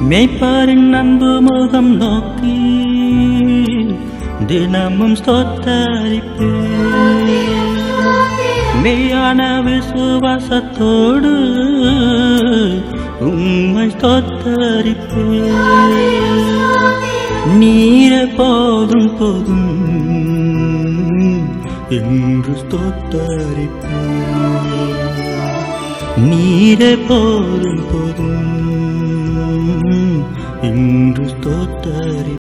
மெய்ப்பாரின் அன்பு முகம் நோக்கி தினமும் ஸ்தோத்தரிப்பே மெய்யான விசுவாசத்தோடு உம்மை ஸ்தோத்தரிப்பே நீர போதும் போதும் என்று ஸ்தோத்தரிப்பே நீரே போதும் போதும் என்று ஸ்தோத்தரி